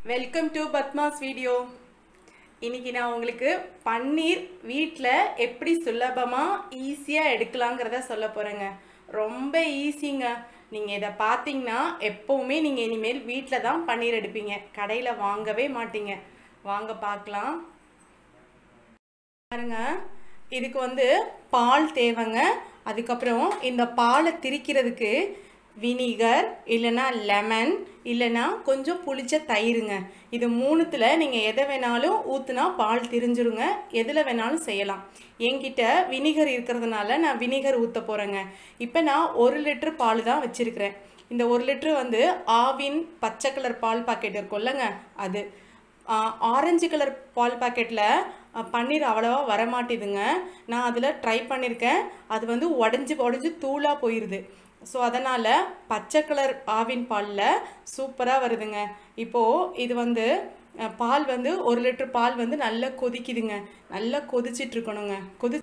welcome to Padma's video இன்னைக்கு நான் உங்களுக்கு பன்னீர் வீட்டில் எப்படி சுலபமாக ஈஸியாக எடுக்கலாங்கிறத சொல்ல போகிறேங்க ரொம்ப ஈஸிங்க நீங்கள் இதை பார்த்தீங்கன்னா எப்போவுமே நீங்கள் இனிமேல் வீட்டில் தான் பன்னீர் எடுப்பீங்க கடையில் வாங்கவே மாட்டீங்க வாங்க பார்க்கலாம் பாருங்க இதுக்கு வந்து பால் தேவைங்க அதுக்கப்புறம் இந்த பாலை திரிக்கிறதுக்கு வினிகர் இல்லைன்னா லெமன் இல்லைன்னா கொஞ்சம் புளிச்ச தயிருங்க இது மூணுத்தில் நீங்கள் எதை வேணாலும் ஊற்றுனா பால் திரிஞ்சிருங்க எதில் வேணாலும் செய்யலாம் என்கிட்ட வினிகர் இருக்கிறதுனால நான் வினிகர் ஊற்ற போகிறேங்க இப்போ நான் ஒரு லிட்டர் பால் தான் வச்சுருக்கிறேன் இந்த ஒரு லிட்டர் வந்து ஆவின் பச்சை கலர் பால் பாக்கெட் இருக்கும்லங்க அது ஆரஞ்சு கலர் பால் பாக்கெட்டில் பன்னீர் அவ்வளோவா வரமாட்டேதுங்க நான் அதில் ட்ரை பண்ணியிருக்கேன் அது வந்து உடஞ்சி உடஞ்சி தூளாக போயிடுது ஸோ அதனால் பச்சை கலர் ஆவின் பாலில் சூப்பராக வருதுங்க இப்போது இது வந்து அஹ், பால் வந்து ஒரு லிட்டர் பால் வந்து நல்லா கொதிக்குதுங்க நல்லா கொதிச்சிட்டு இருக்கணுங்க கொதி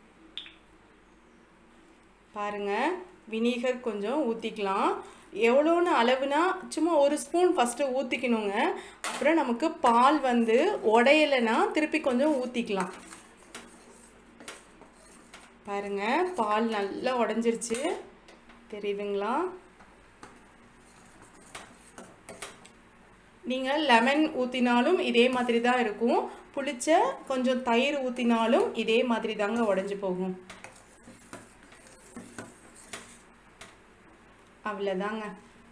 பாருங்க வினிகர் கொஞ்சம் ஊற்றிக்கலாம் எவ்வளோன்னு அளவுனா சும்மா ஒரு ஸ்பூன் ஃபஸ்ட்டு ஊற்றிக்கணுங்க அப்புறம் நமக்கு பால் வந்து உடையலைன்னா திருப்பி கொஞ்சம் ஊற்றிக்கலாம் பாருங்க பால் நல்லா உடஞ்சிருச்சு தெரியுதுங்களா நீங்கள் லெமன் ஊற்றினாலும் இதே மாதிரி தான் இருக்கும் புளிச்ச கொஞ்சம் தயிர் ஊற்றினாலும் இதே மாதிரி தாங்க உடஞ்சி போகும் அவ்வளோதாங்க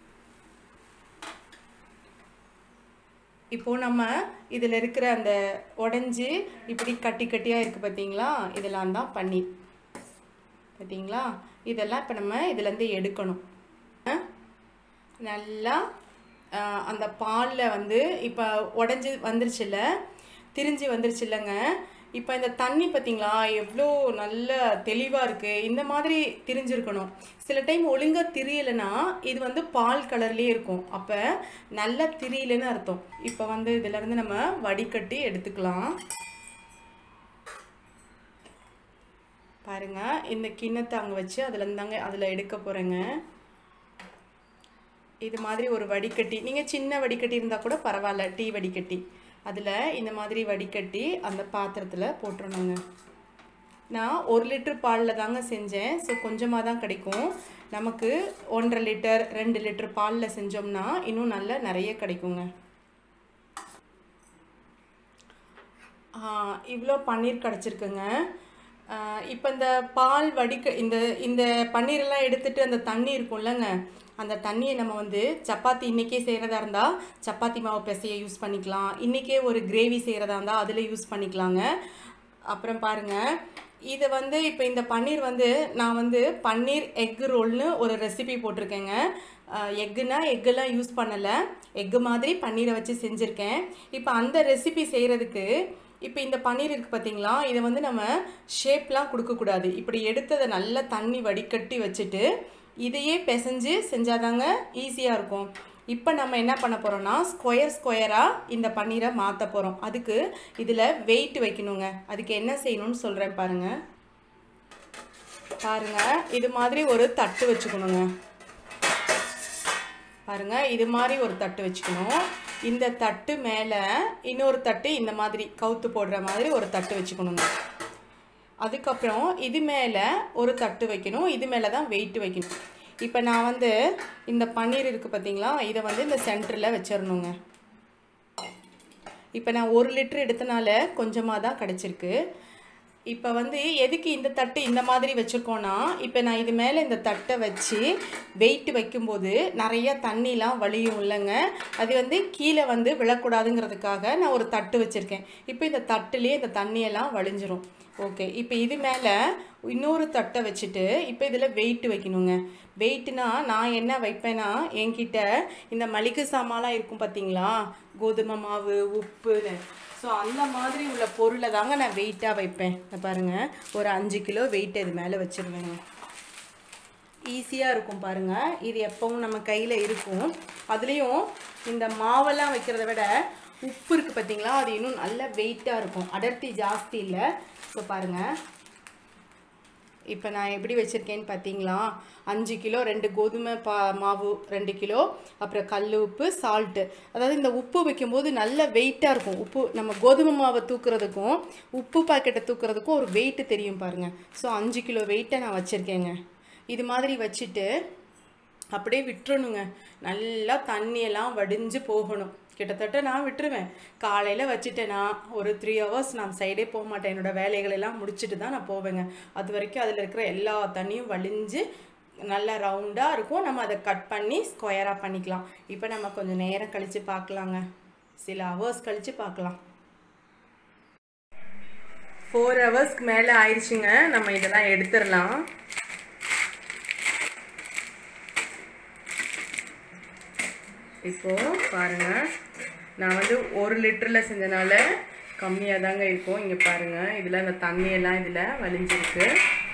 இப்போ நம்ம இதில் இருக்கிற அந்த உடஞ்சி இப்படி கட்டி கட்டியாக இருக்குது பார்த்தீங்களா இதெல்லாம் தான் பன்னீர் பார்த்தீங்களா இதெல்லாம் இப்போ நம்ம இதுலேருந்து எடுக்கணும் அஹ், நல்லா அஹ், அந்த பாலில் வந்து இப்போ உடஞ்சி வந்துருச்சுல்ல திரிஞ்சு வந்துருச்சுல்லங்க இப்போ இந்த தண்ணி பார்த்தீங்களா எவ்வளோ நல்ல தெளிவாக இருக்குது இந்த மாதிரி திரிஞ்சிருக்கணும் சில டைம் ஒழுங்காக திரியலைன்னா இது வந்து பால் கலர்லேயே இருக்கும் அப்போ நல்லா திரியலைன்னு அர்த்தம் இப்போ வந்து இதிலேருந்து நம்ம வடிகட்டி எடுத்துக்கலாம் பாருங்க இந்த கிண்ணத்தை அங்கே வச்சு அதில் இருந்தாங்க அதில் எடுக்க போகிறேங்க இது மாதிரி ஒரு வடிகட்டி நீங்கள் சின்ன வடிகட்டி இருந்தால் கூட பரவாயில்ல டீ வடிகட்டி அதில் இந்த மாதிரி வடிகட்டி அந்த பாத்திரத்தில் போட்டுறணுங்க நான் ஒரு லிட்டர் பாலில் தாங்க செஞ்சேன் ஸோ கொஞ்சமாக தான் கிடைக்கும் நமக்கு ஒன்றரை லிட்டர் ரெண்டு லிட்டர் பாலில் செஞ்சோம்னா இன்னும் நல்ல நிறைய கிடைக்குங்க இவ்வளோ பன்னீர் கிடச்சிருக்குங்க இப்போ இந்த பால் வடிக்க இந்த இந்த பன்னீரெல்லாம் எடுத்துட்டு அந்த தண்ணி இருக்கும்லங்க அந்த தண்ணியை நம்ம வந்து சப்பாத்தி இன்றைக்கே செய்கிறதா இருந்தால் சப்பாத்தி மாவு பிசைய யூஸ் பண்ணிக்கலாம் இன்றைக்கே ஒரு கிரேவி செய்கிறதா இருந்தால் அதில் யூஸ் பண்ணிக்கலாங்க அப்புறம் பாருங்கள் இதை வந்து இப்போ இந்த பன்னீர் வந்து நான் வந்து பன்னீர் எக் ரோல்னு ஒரு ரெசிபி போட்டிருக்கேங்க எக்குனா எக்கெல்லாம் யூஸ் பண்ணலை எக்கு மாதிரி பன்னீரை வச்சு செஞ்சுருக்கேன் இப்போ அந்த ரெசிபி செய்கிறதுக்கு இப்போ இந்த பன்னீர் இருக்குது பார்த்தீங்களா இதை வந்து நம்ம ஷேப்லாம் கொடுக்கக்கூடாது இப்படி எடுத்ததை நல்லா தண்ணி வடிகட்டி வச்சுட்டு இதையே பிசைஞ்சு செஞ்சாதாங்க ஈஸியாக இருக்கும் இப்போ நம்ம என்ன பண்ண போகிறோம்னா ஸ்கொயர் ஸ்கொயராக இந்த பன்னீரை மாற்ற போகிறோம் அதுக்கு இதில் வெயிட் வைக்கணுங்க அதுக்கு என்ன செய்யணும்னு சொல்கிறேன் பாருங்கள் பாருங்கள் இது மாதிரி ஒரு தட்டு வச்சுக்கணுங்க பாருங்க இது மாதிரி ஒரு தட்டு வச்சுக்கணும் இந்த தட்டு மேலே இன்னொரு தட்டு இந்த மாதிரி கவுத்து போடுற மாதிரி ஒரு தட்டு வச்சுக்கணுங்க அதுக்கப்புறம் இது மேலே ஒரு தட்டு வைக்கணும் இது மேலே தான் வெயிட் வைக்கணும் இப்போ நான் வந்து இந்த பன்னீர் இருக்குது பார்த்தீங்களா இதை வந்து இந்த சென்டரில் வச்சிடணுங்க இப்போ நான் ஒரு லிட்டர் எடுத்தனால கொஞ்சமாக தான் கிடச்சிருக்கு இப்போ வந்து எதுக்கு இந்த தட்டு இந்த மாதிரி வச்சுருக்கோன்னா இப்போ நான் இது மேலே இந்த தட்டை வச்சு வெயிட் வைக்கும்போது நிறைய தண்ணிலாம் வலியும் இல்லைங்க அது வந்து கீழே வந்து விழக்கூடாதுங்கிறதுக்காக நான் ஒரு தட்டு வச்சுருக்கேன் இப்போ இந்த தட்டுலேயே இந்த தண்ணியெல்லாம் வலிஞ்சிரும் ஓகே இப்போ இது மேலே இன்னொரு தட்டை வச்சுட்டு இப்போ இதில் வெயிட் வைக்கணுங்க வெயிட்னா நான் என்ன வைப்பேன்னா என்கிட்ட இந்த மளிகை சாமான்லாம் இருக்கும் பார்த்தீங்களா கோதுமை மாவு உப்புன்னு ஸோ அந்த மாதிரி உள்ள பொருளை தாங்க நான் வெயிட்டாக வைப்பேன் இந்த பாருங்கள் ஒரு அஞ்சு கிலோ வெயிட் இது மேலே வச்சுருவேங்க ஈஸியாக இருக்கும் பாருங்கள் இது எப்பவும் நம்ம கையில் இருக்கும் அதுலேயும் இந்த மாவெல்லாம் வைக்கிறத விட உப்பு இருக்குது பார்த்தீங்களா அது இன்னும் நல்ல வெயிட்டாக இருக்கும் அடர்த்தி ஜாஸ்தி இல்லை ஸோ பாருங்கள் இப்போ நான் எப்படி வச்சுருக்கேன்னு பார்த்தீங்களா அஞ்சு கிலோ ரெண்டு கோதுமை பா மாவு ரெண்டு கிலோ அப்புறம் கல் உப்பு சால்ட்டு அதாவது இந்த உப்பு வைக்கும்போது நல்ல வெயிட்டாக இருக்கும் உப்பு நம்ம கோதுமை மாவை தூக்குறதுக்கும் உப்பு பாக்கெட்டை தூக்குறதுக்கும் ஒரு வெயிட்டு தெரியும் பாருங்கள் ஸோ அஞ்சு கிலோ வெயிட்டை நான் வச்சுருக்கேங்க இது மாதிரி வச்சுட்டு அப்படியே விட்டுறணுங்க நல்லா தண்ணியெல்லாம் வடிஞ்சு போகணும் கிட்டத்தட்ட நான் விட்டுருவேன் காலையில் வச்சுட்டேன்னா ஒரு த்ரீ ஹவர்ஸ் நான் சைடே போக மாட்டேன் என்னோடய வேலைகளெல்லாம் முடிச்சுட்டு தான் நான் போவேங்க அது வரைக்கும் அதில் இருக்கிற எல்லா தண்ணியும் வலிஞ்சு நல்லா ரவுண்டாக இருக்கும் நம்ம அதை கட் பண்ணி ஸ்கொயராக பண்ணிக்கலாம் இப்போ நம்ம கொஞ்சம் நேரம் கழித்து பார்க்கலாங்க சில ஹவர்ஸ் கழித்து பார்க்கலாம் ஃபோர் ஹவர்ஸ்க்கு மேலே ஆயிடுச்சுங்க நம்ம இதெல்லாம் எடுத்துடலாம் இப்போது பாருங்கள் நான் வந்து ஒரு லிட்டரில் செஞ்சனால கம்மியாக தாங்க இருக்கும் இங்கே பாருங்கள் இதில் இந்த தண்ணியெல்லாம் இதில் வலிஞ்சிருக்கு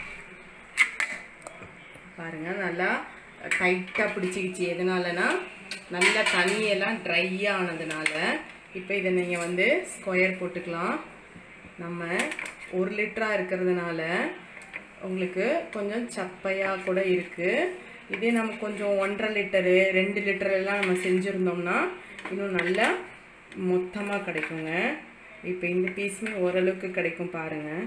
பாருங்கள் நல்லா டைட்டாக பிடிச்சிக்கிச்சு எதனாலனா நல்லா தண்ணியெல்லாம் ட்ரையாக ஆனதுனால இப்போ இதை நீங்கள் வந்து ஸ்கொயர் போட்டுக்கலாம் நம்ம ஒரு லிட்டராக இருக்கிறதுனால உங்களுக்கு கொஞ்சம் சப்பையாக கூட இருக்குது இதே நம்ம கொஞ்சம் ஒன்றரை லிட்டரு ரெண்டு லிட்டர் எல்லாம் நம்ம செஞ்சுருந்தோம்னா இன்னும் நல்லா மொத்தமாக கிடைக்குங்க இப்போ இந்த பீஸுமே ஓரளவுக்கு கிடைக்கும் பாருங்கள்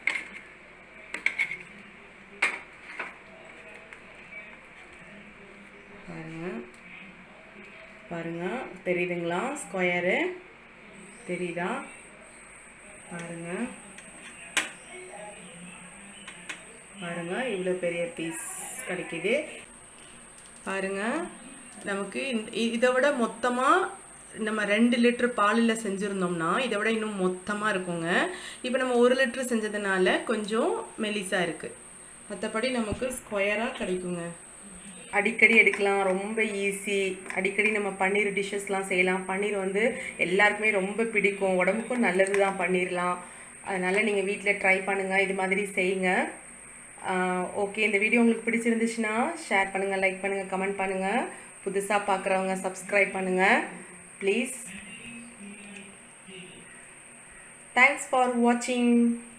பாருங்கள் பாருங்கள் தெரியுதுங்களா ஸ்கொயரு தெரியுதா பாருங்கள் பாருங்கள் இவ்வளோ பெரிய பீஸ் கிடைக்கிது பாருங்கள் நமக்கு இந்த இதை விட மொத்தமாக நம்ம ரெண்டு லிட்டர் பாலில் செஞ்சுருந்தோம்னா இதை விட இன்னும் மொத்தமாக இருக்குங்க இப்போ நம்ம ஒரு லிட்டர் செஞ்சதுனால கொஞ்சம் மெலிசாக இருக்குது மற்றபடி நமக்கு ஸ்கொயராக கிடைக்குங்க அடிக்கடி எடுக்கலாம் ரொம்ப ஈஸி அடிக்கடி நம்ம பன்னீர் டிஷ்ஷஸ்லாம் செய்யலாம் பன்னீர் வந்து எல்லாருக்குமே ரொம்ப பிடிக்கும் உடம்புக்கும் நல்லது தான் பன்னீர்லாம் அதனால் நீங்கள் வீட்டில் ட்ரை பண்ணுங்கள் இது மாதிரி செய்யுங்க ஓகே இந்த வீடியோ உங்களுக்கு பிடிச்சிருந்துச்சுன்னா ஷேர் பண்ணுங்கள் லைக் பண்ணுங்கள் கமெண்ட் பண்ணுங்கள் புதுசாக பார்க்குறவங்க சப்ஸ்கிரைப் பண்ணுங்கள் ப்ளீஸ் தேங்க்ஸ் ஃபார் வாட்சிங்